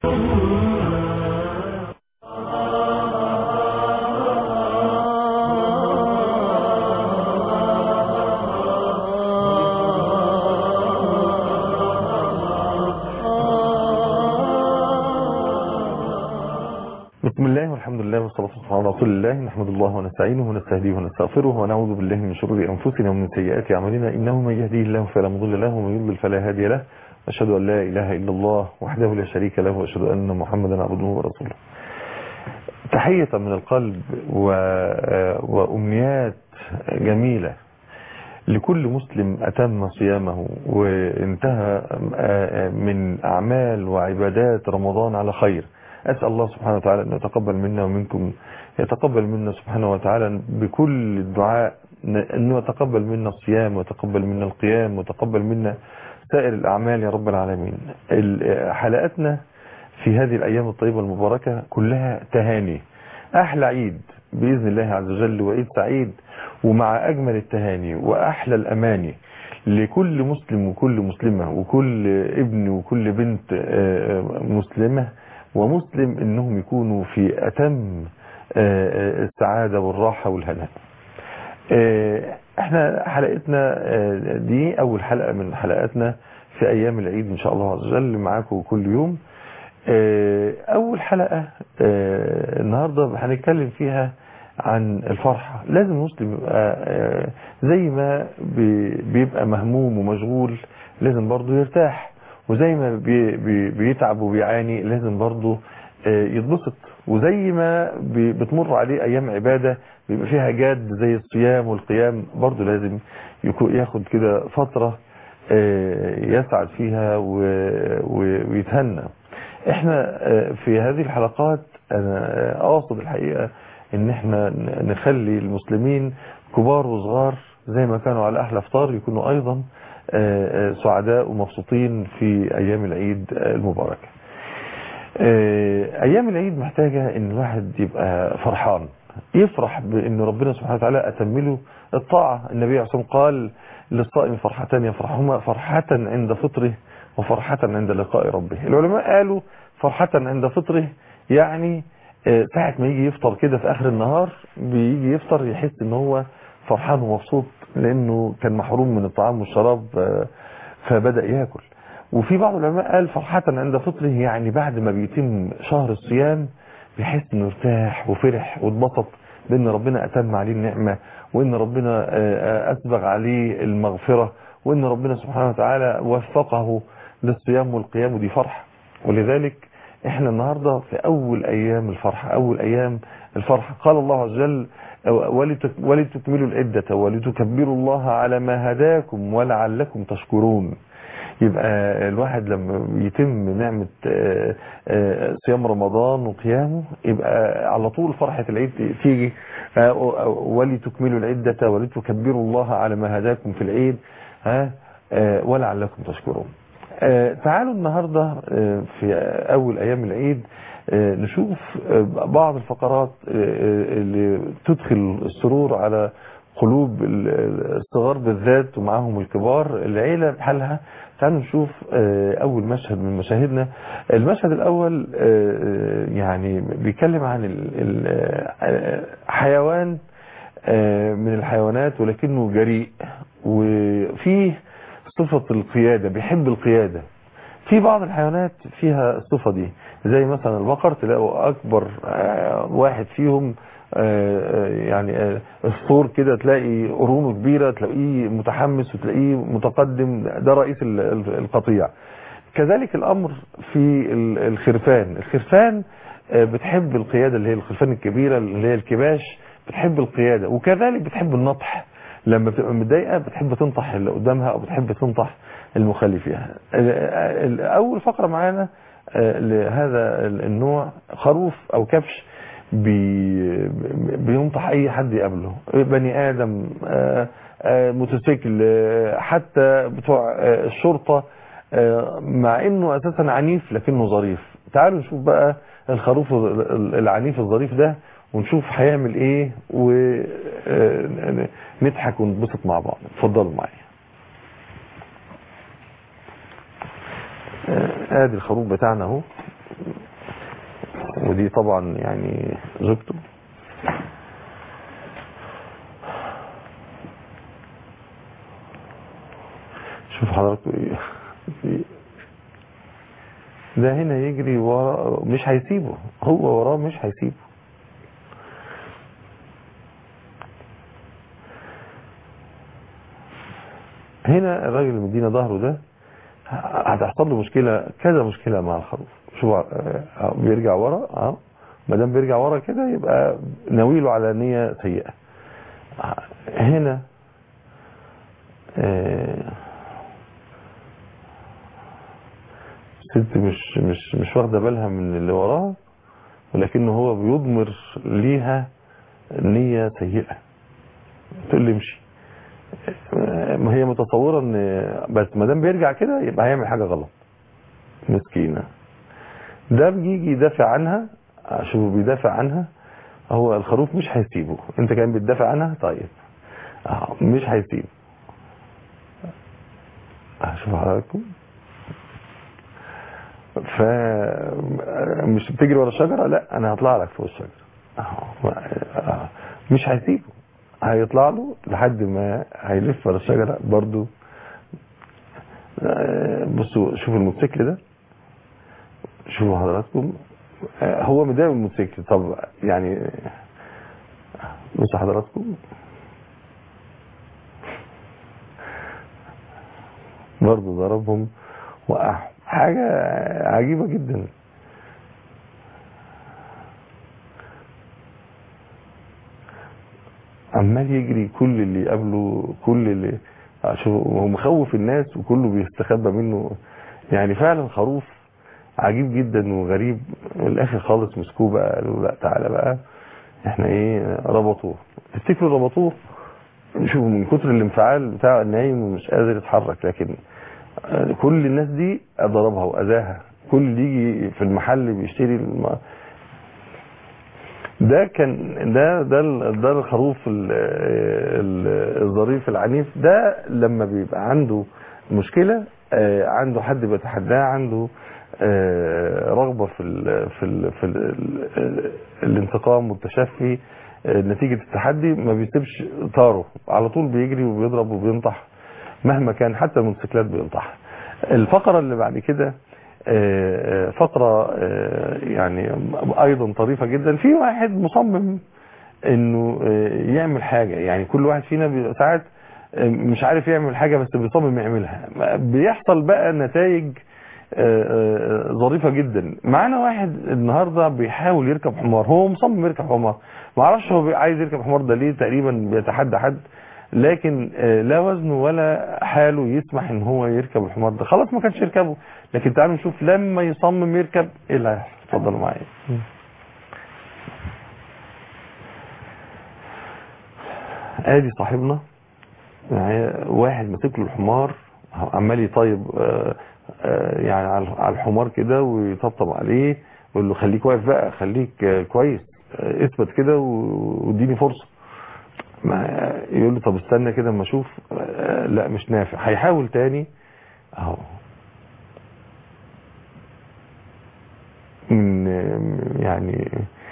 بسم الله والحمد لله والصلاة والسلام على رسول الله نحمد الله ونستعينه ونستهديه ونستغفره ونعوذ بالله من شرور أنفسنا ومن سيئات أعمالنا إنه من يهديه الله فلا مضل له ومن يضلل فلا هادي له أشهد أن لا إله إلا الله وحده لا شريك له وأشهد أن محمدا عبده ورسوله تحية من القلب و... وأمنيات جميلة لكل مسلم أتم صيامه وانتهى من أعمال وعبادات رمضان على خير أسأل الله سبحانه وتعالى أن يتقبل منا ومنكم يتقبل منا سبحانه وتعالى بكل الدعاء أنه يتقبل منا الصيام ويتقبل منا القيام ويتقبل منا سائر الأعمال يا رب العالمين حلقاتنا في هذه الأيام الطيبة المباركة كلها تهاني أحلى عيد بإذن الله عز وجل وعيد سعيد ومع أجمل التهاني وأحلى الأماني لكل مسلم وكل مسلمة وكل ابن وكل بنت مسلمة ومسلم انهم يكونوا في اتم السعادة والراحة والهناء احنا حلقتنا دي اول حلقة من حلقاتنا في ايام العيد ان شاء الله عز وجل معاكم كل يوم اول حلقة النهاردة هنتكلم فيها عن الفرحة لازم المسلم يبقى زي ما بيبقى مهموم ومشغول لازم برضه يرتاح وزي ما بي بي بيتعب وبيعاني لازم برضه يتبسط وزي ما بتمر عليه ايام عبادة بيبقى فيها جاد زي الصيام والقيام برضه لازم ياخد كده فترة يسعد فيها ويتهنى احنا في هذه الحلقات انا اقصد الحقيقة ان احنا نخلي المسلمين كبار وصغار زي ما كانوا على احلى افطار يكونوا ايضا سعداء ومبسوطين في ايام العيد المباركة ايام العيد محتاجة ان الواحد يبقى فرحان يفرح بان ربنا سبحانه وتعالى اتمله الطاعة النبي عليه الصلاة قال للصائم فرحتان يفرحهما فرحة عند فطره وفرحة عند لقاء ربه العلماء قالوا فرحة عند فطره يعني ساعة ما يجي يفطر كده في اخر النهار بيجي يفطر يحس ان هو فرحان ومبسوط لانه كان محروم من الطعام والشراب فبدأ ياكل وفي بعض العلماء قال فرحة عند فطره يعني بعد ما بيتم شهر الصيام بيحس انه ارتاح وفرح واتبسط بان ربنا اتم عليه النعمة وان ربنا اسبغ عليه المغفرة وان ربنا سبحانه وتعالى وفقه للصيام والقيام ودي فرحة ولذلك احنا النهاردة في اول ايام الفرحة اول ايام الفرحة قال الله عز وجل ولتكملوا العدة ولتكبروا الله على ما هداكم ولعلكم تشكرون يبقى الواحد لما يتم نعمة صيام رمضان وقيامه يبقى على طول فرحة العيد تيجي ولتكملوا العدة ولتكبروا الله على ما هداكم في العيد ولعلكم تشكرون تعالوا النهاردة في أول أيام العيد نشوف بعض الفقرات اللي تدخل السرور على قلوب الصغار بالذات ومعاهم الكبار العيلة بحالها تعالوا نشوف أول مشهد من مشاهدنا المشهد الأول يعني بيتكلم عن حيوان من الحيوانات ولكنه جريء وفيه صفة القيادة بيحب القيادة في بعض الحيوانات فيها الصفة دي زي مثلا البقر تلاقوا اكبر واحد فيهم يعني الثور كده تلاقي قرونه كبيرة تلاقيه متحمس وتلاقيه متقدم ده رئيس القطيع كذلك الامر في الخرفان الخرفان بتحب القيادة اللي هي الخرفان الكبيرة اللي هي الكباش بتحب القيادة وكذلك بتحب النطح لما بتبقى متضايقه بتحب تنطح اللي قدامها او بتحب تنطح المخالف فيها اول فقره معانا لهذا النوع خروف او كبش بي بينطح اي حد يقابله بني ادم موتوسيكل حتى بتوع الشرطه مع انه اساسا عنيف لكنه ظريف تعالوا نشوف بقى الخروف العنيف الظريف ده ونشوف هيعمل ايه ونضحك ونتبسط مع بعض اتفضلوا معايا ادي الخروف بتاعنا اهو ودي طبعا يعني زوجته شوف حضراتكم ايه في- ده هنا يجري ورا مش هيسيبه هو وراه مش هيسيبه هنا الراجل اللي مدينا ظهره ده هتحصل له مشكلة كذا مشكلة مع الخروف شو آه، بيرجع ورا اه ما دام بيرجع ورا كده يبقى ناويله على نية سيئة آه، هنا آه، ست مش مش مش واخده بالها من اللي وراها ولكنه هو بيضمر ليها نية سيئة تقول لي امشي ما هي متصوره ان بس ما دام بيرجع كده يبقى هيعمل حاجه غلط مسكينه ده بيجي يدافع عنها شوفوا بيدافع عنها هو الخروف مش هيسيبه انت كان بتدافع عنها طيب آه، مش هيسيبه آه، شوفوا حضراتكم ف مش بتجري ورا الشجره لا انا هطلع لك فوق الشجره آه، آه، مش هيسيبه هيطلع له لحد ما هيلف ورا الشجره برضو آه، بصوا شوفوا الموتوسيكل ده شوفوا حضراتكم آه، هو مضايق من الموتوسيكل طب يعني بصوا حضراتكم برضه ضربهم وقعهم حاجة عجيبة جدا عمال يجري كل اللي يقابله كل اللي عشان هو مخوف الناس وكله بيستخبى منه يعني فعلا خروف عجيب جدا وغريب والاخر خالص مسكوه بقى قالوا لا تعالى بقى احنا ايه ربطوه تفتكروا ربطوه شوفوا من كتر الانفعال بتاع النايم ومش قادر يتحرك لكن آه، كل الناس دي ضربها واذاها كل اللي يجي في المحل بيشتري الم... ده كان ده ده ال- ده الخروف ال- ال- الظريف العنيف ده لما بيبقى عنده مشكله آه، عنده حد بيتحداه عنده آه، رغبه في ال في ال في ال الانتقام والتشفي آه، نتيجه التحدي ما بيسيبش طاره على طول بيجري وبيضرب وبينطح مهما كان حتى الموتوسيكلات بينطح الفقره اللي بعد كده آه، آه، فقره آه، يعني ايضا طريفه جدا في واحد مصمم انه آه، يعمل حاجه يعني كل واحد فينا بي- ساعات آه، مش عارف يعمل حاجه بس بيصمم يعملها بيحصل بقى نتائج آه، آه، ظريفه جدا معانا واحد النهارده بيحاول يركب حمار هو مصمم يركب حمار ما اعرفش هو بي- عايز يركب حمار ده ليه تقريبا بيتحدى حد لكن آه، لا وزنه ولا حاله يسمح ان هو يركب الحمار ده خلاص ما كانش يركبه لكن تعالوا نشوف لما يصمم يركب ايه اللي هيحصل اتفضلوا معايا ادي صاحبنا معايا واحد ماسك له الحمار عمال يطيب آه، آه، يعني على على الحمار كده ويطبطب عليه ويقول له خليك واقف بقى خليك آه، كويس آه، اثبت كده و- واديني فرصه ما يقول له طب استنى كده اما اشوف آه، لا مش نافع هيحاول تاني اهو من يعني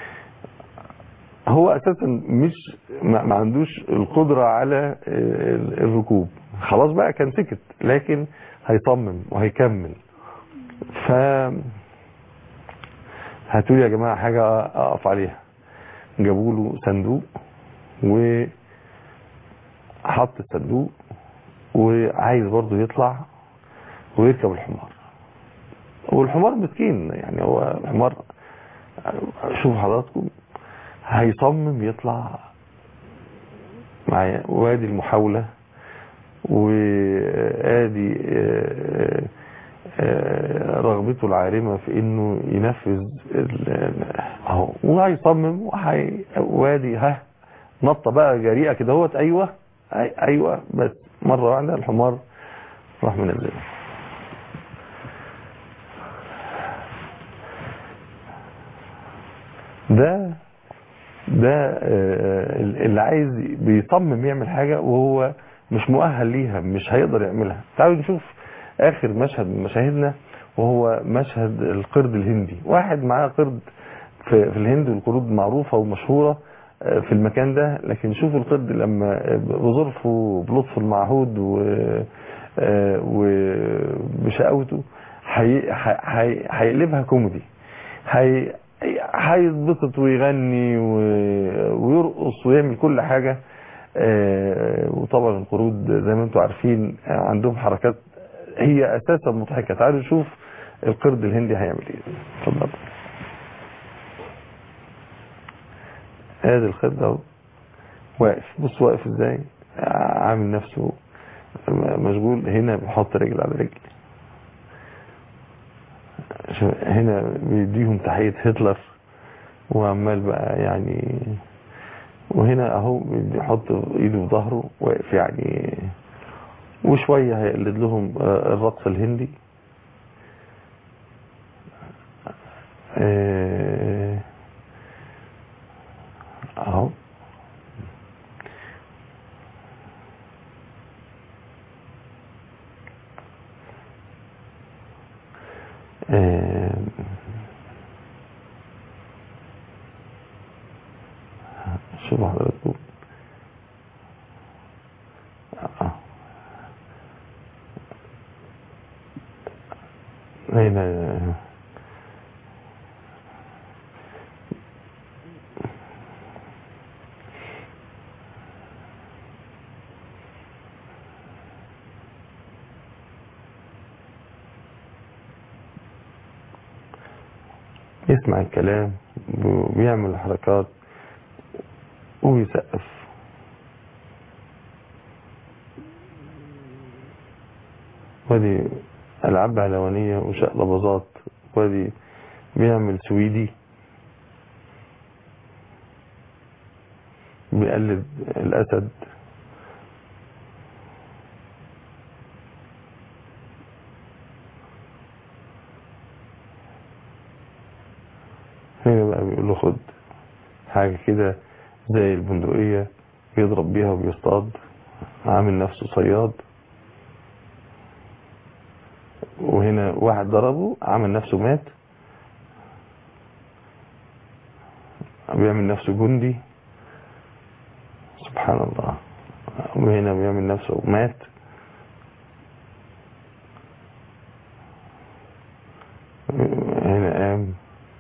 هو اساسا مش ما ما عندوش القدره على ال- الركوب خلاص بقى كان سكت لكن هيصمم وهيكمل ف هاتوا لي يا جماعه حاجه اقف عليها جابوا له صندوق و حط الصندوق وعايز برضه يطلع ويركب الحمار والحمار مسكين يعني هو الحمار شوف حضراتكم هيصمم يطلع معايا وادي المحاولة وادي آه، آه، رغبته العارمة في انه ينفذ ال- اهو وهيصمم وهي وادي ها نطة بقى جريئة كده هوت ايوه أي- ايوه بس مرة واحدة الحمار راح منزله ده ده آه، اللي عايز بيصمم يعمل حاجة وهو مش مؤهل ليها مش هيقدر يعملها تعالوا نشوف اخر مشهد من مشاهدنا وهو مشهد القرد الهندي واحد معاه قرد في, في الهند القرود معروفة ومشهورة آه، في المكان ده لكن شوفوا القرد لما بظرفه بلطف المعهود و آه، وبشقاوته هي- هي- هيقلبها كوميدي هي- هيتبسط ويغني و- ويرقص ويعمل كل حاجة آه، وطبعا القرود زي ما انتم عارفين عندهم حركات هي اساسا مضحكة تعالوا نشوف القرد الهندي هيعمل ايه اتفضل ادي القرد اهو واقف بص واقف ازاي عامل نفسه مشغول هنا بيحط رجل على رجل شو- هنا بيديهم تحية هتلر وعمال بقى يعني وهنا اهو بيحط ايده في ظهره واقف يعني وشوية هيقلد لهم آه، الرقص الهندي آه، اهو آه، شوفوا حضراتكم آه. هنا يسمع الكلام وبيعمل حركات ويسقف ودي ألعاب علوانية وشقلباظات ودي بيعمل سويدي بيقلد الأسد هنا بقى بيقول له خد حاجة كده زي البندقية بيضرب بيها وبيصطاد عامل نفسه صياد وهنا واحد ضربه عمل نفسه مات بيعمل نفسه جندي سبحان الله وهنا بيعمل نفسه مات هنا قام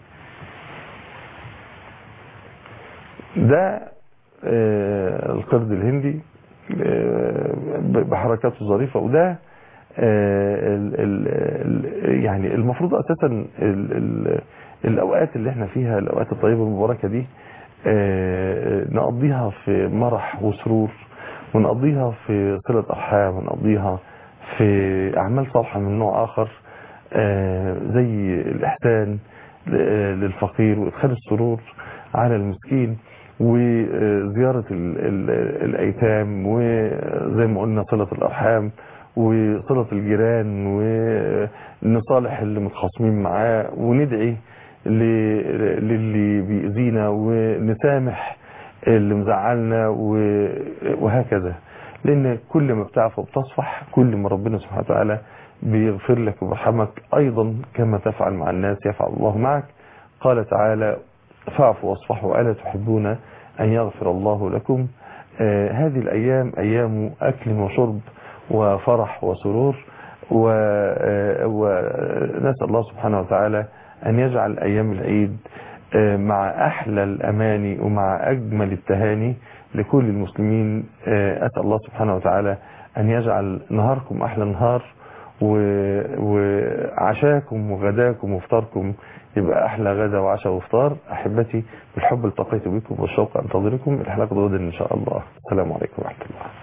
ده آه، القرد الهندي آه، بحركاته ظريفة وده آه، ال ال ال يعني المفروض اساسا ال ال الاوقات اللي احنا فيها الاوقات الطيبة المباركة دي آه، نقضيها في مرح وسرور ونقضيها في صلة ارحام ونقضيها في اعمال صالحة من نوع اخر آه، زي الاحسان ل- للفقير وادخال السرور على المسكين وزيارة ال- ال- الأيتام وزي ما قلنا صلة الأرحام وصلة الجيران ونصالح اللي متخاصمين معاه وندعي ل- للي بيأذينا ونسامح اللي مزعلنا و- وهكذا لأن كل ما بتعفى وبتصفح كل ما ربنا سبحانه وتعالى بيغفر لك ويرحمك أيضا كما تفعل مع الناس يفعل الله معك قال تعالى فاعفوا واصفحوا ألا تحبون أن يغفر الله لكم آه هذه الأيام أيام أكل وشرب وفرح وسرور و- آه، ونسأل الله سبحانه وتعالى أن يجعل أيام العيد آه، مع أحلى الأماني ومع أجمل التهاني لكل المسلمين آه، أسأل الله سبحانه وتعالى أن يجعل نهاركم أحلى نهار و- وعشاكم وغداكم وفطاركم يبقى أحلى غدا وعشاء وفطار أحبتي بالحب التقيت بكم والشوق أنتظركم الحلقة غدا إن شاء الله السلام عليكم ورحمة الله